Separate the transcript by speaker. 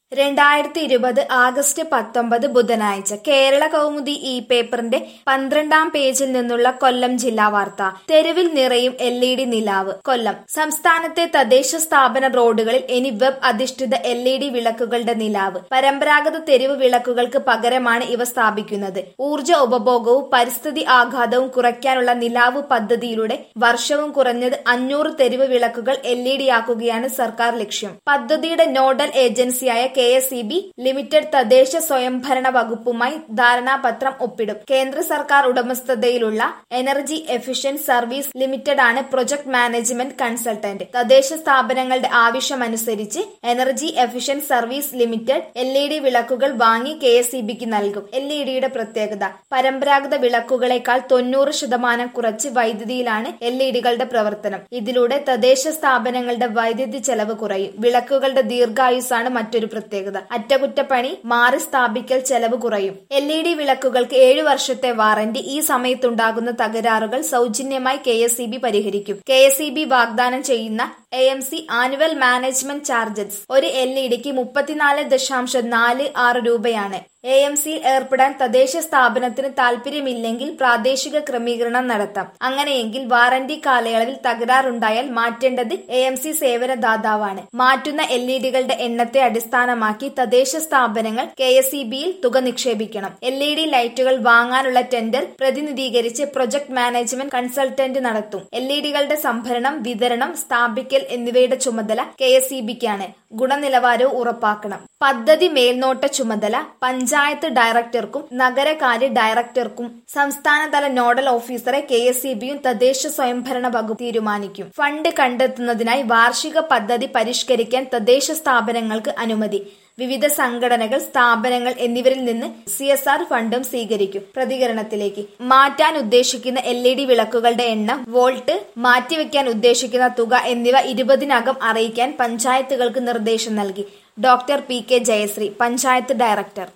Speaker 1: രണ്ടായിരത്തി ഇരുപത് ആഗസ്റ്റ് പത്തൊമ്പത് ബുധനാഴ്ച കേരള കൗമുദി ഈ പേപ്പറിന്റെ പന്ത്രണ്ടാം പേജിൽ നിന്നുള്ള കൊല്ലം ജില്ലാ വാർത്ത തെരുവിൽ നിറയും എൽ ഇ ഡി നിലാവ് കൊല്ലം സംസ്ഥാനത്തെ തദ്ദേശ സ്ഥാപന റോഡുകളിൽ ഇനി വെബ് അധിഷ്ഠിത എൽ ഇ ഡി വിളക്കുകളുടെ നിലാവ് പരമ്പരാഗത തെരുവ് വിളക്കുകൾക്ക് പകരമാണ് ഇവ സ്ഥാപിക്കുന്നത് ഊർജ ഉപഭോഗവും പരിസ്ഥിതി ആഘാതവും കുറയ്ക്കാനുള്ള നിലാവ് പദ്ധതിയിലൂടെ വർഷവും കുറഞ്ഞത് അഞ്ഞൂറ് തെരുവ് വിളക്കുകൾ എൽ ഇ ഡി ആക്കുകയാണ് സർക്കാർ ലക്ഷ്യം പദ്ധതിയുടെ നോഡൽ ഏജൻസിയായ K S E B limited തദ്ദേശ സ്വയംഭരണ വകുപ്പുമായി ധാരണാപത്രം ഒപ്പിടും കേന്ദ്ര സർക്കാർ ഉടമസ്ഥതയിലുള്ള എനർജി എഫിഷ്യന്റ് സർവീസ് ലിമിറ്റഡ് ആണ് പ്രൊജക്ട് മാനേജ്മെന്റ് കൺസൾട്ടന്റ് തദ്ദേശ സ്ഥാപനങ്ങളുടെ ആവശ്യമനുസരിച്ച് energy efficient service limited L E D വിളക്കുകൾ വാങ്ങി കെ എസ് ഇ ബിക്ക് നൽകും എൽ ഇ ഡിയുടെ പ്രത്യേകത പരമ്പരാഗത വിളക്കുകളെക്കാൾ തൊണ്ണൂറ് ശതമാനം കുറച്ച് വൈദ്യുതിയിലാണ് എൽ ഇ ഡികളുടെ പ്രവർത്തനം ഇതിലൂടെ തദ്ദേശ സ്ഥാപനങ്ങളുടെ വൈദ്യുതി ചെലവ് കുറയും വിളക്കുകളുടെ ദീർഘായുസാണ് മറ്റൊരു പ്രത്യേകത അറ്റകുറ്റപ്പണി മാറി സ്ഥാപിക്കൽ ചെലവ് കുറയും എൽ ഇ ഡി വിളക്കുകൾക്ക് ഏഴു വർഷത്തെ വാറന്റി ഈ സമയത്തുണ്ടാകുന്ന തകരാറുകൾ സൗജന്യമായി കെ എസ് ഇ ബി പരിഹരിക്കും കെ എസ് ഇ ബി വാഗ്ദാനം ചെയ്യുന്ന A M C annual management charges ഒരു എൽ ഇ ഡിക്ക് മുപ്പത്തിനാല് ദശാംശം നാല് ആറ് രൂപയാണ് എ എം സിയിൽ ഏർപ്പെടാൻ തദ്ദേശ സ്ഥാപനത്തിന് താൽപര്യമില്ലെങ്കിൽ പ്രാദേശിക ക്രമീകരണം നടത്താം അങ്ങനെയെങ്കിൽ വാറന്റി കാലയളവിൽ തകരാറുണ്ടായാൽ മാറ്റേണ്ടത് എ എം സി സേവനദാതാവാണ് മാറ്റുന്ന എൽ ഇ ഡികളുടെ എണ്ണത്തെ അടിസ്ഥാനമാക്കി തദ്ദേശ സ്ഥാപനങ്ങൾ കെ എസ് ഇ ബിയിൽ തുക നിക്ഷേപിക്കണം എൽ ഇ ഡി ലൈറ്റുകൾ വാങ്ങാനുള്ള ടെൻഡർ പ്രതിനിധീകരിച്ച് പ്രൊജക്ട് മാനേജ്മെന്റ് കൺസൾട്ടന്റ് നടത്തും എൽ ഇ ഡികളുടെ സംഭരണം വിതരണം സ്ഥാപിക്കൽ എന്നിവയുടെ ചുമതല കെ എസ് ഇ ബിക്കാണ് ഗുണനിലവാരവും ഉറപ്പാക്കണം പദ്ധതി മേൽനോട്ട ചുമതല പഞ്ചായത്ത് ഡയറക്ടർക്കും നഗരകാര്യ ഡയറക്ടർക്കും സംസ്ഥാനതല നോഡൽ ഓഫീസറെ കെ എസ് ഇ ബിയും തദ്ദേശ സ്വയംഭരണ വകുപ്പ് തീരുമാനിക്കും ഫണ്ട് കണ്ടെത്തുന്നതിനായി വാർഷിക പദ്ധതി പരിഷ്കരിക്കാൻ തദ്ദേശ സ്ഥാപനങ്ങൾക്ക് അനുമതി വിവിധ സംഘടനകൾ സ്ഥാപനങ്ങൾ എന്നിവരിൽ നിന്ന് സി എസ് ആർ ഫണ്ടും സ്വീകരിക്കും പ്രതികരണത്തിലേക്ക് മാറ്റാൻ ഉദ്ദേശിക്കുന്ന എൽ ഇ ഡി വിളക്കുകളുടെ എണ്ണം വോൾട്ട് മാറ്റിവെക്കാൻ ഉദ്ദേശിക്കുന്ന തുക എന്നിവ ഇരുപതിനകം അറിയിക്കാൻ പഞ്ചായത്തുകൾക്ക് നിർദ്ദേശം നൽകി doctor P K Jayasree panchayat director